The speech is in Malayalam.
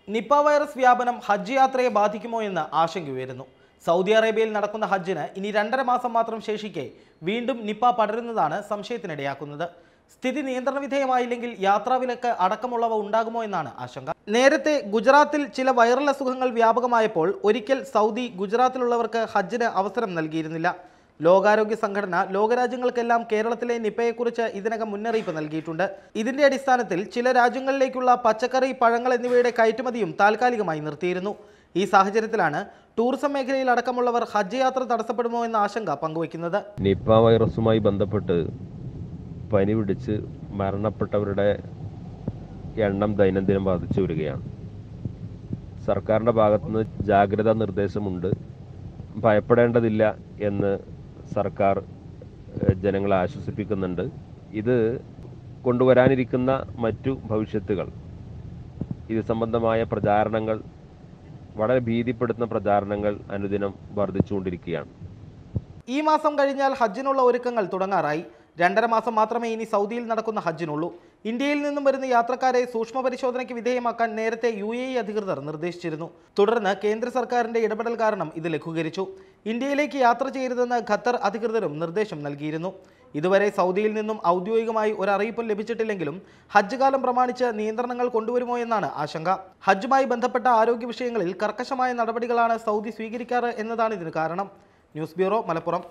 നിപ്പ വൈറസ് വ്യാപനം ഹജ്ജ് യാത്രയെ ബാധിക്കുമോ എന്ന് ആശങ്കയുയരുന്നു സൗദി അറേബ്യയിൽ നടക്കുന്ന ഹജ്ജിന് ഇനി രണ്ടര മാസം മാത്രം ശേഷിക്കെ വീണ്ടും നിപ്പ പടരുന്നതാണ് സംശയത്തിനിടയാക്കുന്നത് സ്ഥിതി നിയന്ത്രണ വിധേയമായില്ലെങ്കിൽ യാത്രാവിലക്ക് അടക്കമുള്ളവ ഉണ്ടാകുമോ എന്നാണ് ആശങ്ക നേരത്തെ ഗുജറാത്തിൽ ചില വൈറൽ അസുഖങ്ങൾ വ്യാപകമായപ്പോൾ ഒരിക്കൽ സൗദി ഗുജറാത്തിലുള്ളവർക്ക് ഹജ്ജിന് അവസരം നൽകിയിരുന്നില്ല ലോകാരോഗ്യ സംഘടന ലോകരാജ്യങ്ങൾക്കെല്ലാം കേരളത്തിലെ നിപ്പയെക്കുറിച്ച് ഇതിനകം മുന്നറിയിപ്പ് നൽകിയിട്ടുണ്ട് ഇതിന്റെ അടിസ്ഥാനത്തിൽ ചില രാജ്യങ്ങളിലേക്കുള്ള പച്ചക്കറി പഴങ്ങൾ എന്നിവയുടെ കയറ്റുമതിയും താൽക്കാലികമായി നിർത്തിയിരുന്നു ഈ സാഹചര്യത്തിലാണ് ടൂറിസം മേഖലയിൽ അടക്കമുള്ളവർ ഹജ്ജ് യാത്ര തടസ്സപ്പെടുമോ എന്ന ആശങ്ക പങ്കുവയ്ക്കുന്നത് നിപ്പ വൈറസുമായി ബന്ധപ്പെട്ട് പനി പിടിച്ച് മരണപ്പെട്ടവരുടെ എണ്ണം ദൈനംദിനം വർദ്ധിച്ചു വരികയാണ് സർക്കാരിൻ്റെ ഭാഗത്തുനിന്ന് ജാഗ്രതാ നിർദ്ദേശമുണ്ട് ഭയപ്പെടേണ്ടതില്ല എന്ന് സർക്കാർ ഏഹ്, ജനങ്ങളെ ആശ്വസിപ്പിക്കുന്നുണ്ട് ഇത് കൊണ്ടുവരാനിരിക്കുന്ന മറ്റു ഭവിഷ്യത്തുകൾ ഇത് സംബന്ധമായ പ്രചാരണങ്ങൾ വളരെ ഭീതിപ്പെടുത്തുന്ന പ്രചാരണങ്ങൾ അനുദിനം വർദ്ധിച്ചുകൊണ്ടിരിക്കുകയാണ് ഈ മാസം കഴിഞ്ഞാൽ ഹജ്ജിനുള്ള ഒരുക്കങ്ങൾ തുടങ്ങാറായി രണ്ടര മാസം മാത്രമേ ഇനി സൗദിയിൽ നടക്കുന്ന ഹജ്ജിനുള്ളൂ ഇന്ത്യയിൽ നിന്നും വരുന്ന യാത്രക്കാരെ സൂക്ഷ്മ പരിശോധനയ്ക്ക് വിധേയമാക്കാൻ നേരത്തെ യു എ ഇ അധികൃതർ നിർദ്ദേശിച്ചിരുന്നു തുടർന്ന് കേന്ദ്ര സർക്കാരിന്റെ ഇടപെടൽ കാരണം ഇത് ലഘൂകരിച്ചു ഇന്ത്യയിലേക്ക് യാത്ര ചെയ്യരുതെന്ന് ഖത്തർ അധികൃതരും നിർദ്ദേശം നൽകിയിരുന്നു ഇതുവരെ സൗദിയിൽ നിന്നും ഔദ്യോഗികമായി ഒരു അറിയിപ്പും ലഭിച്ചിട്ടില്ലെങ്കിലും ഹജ്ജ് കാലം പ്രമാണിച്ച് നിയന്ത്രണങ്ങൾ കൊണ്ടുവരുമോ എന്നാണ് ആശങ്ക ഹജ്ജുമായി ബന്ധപ്പെട്ട ആരോഗ്യ വിഷയങ്ങളിൽ കർക്കശമായ നടപടികളാണ് സൗദി സ്വീകരിക്കാറ് എന്നതാണ് ഇതിന് കാരണം ന്യൂസ് ബ്യൂറോ മലപ്പുറം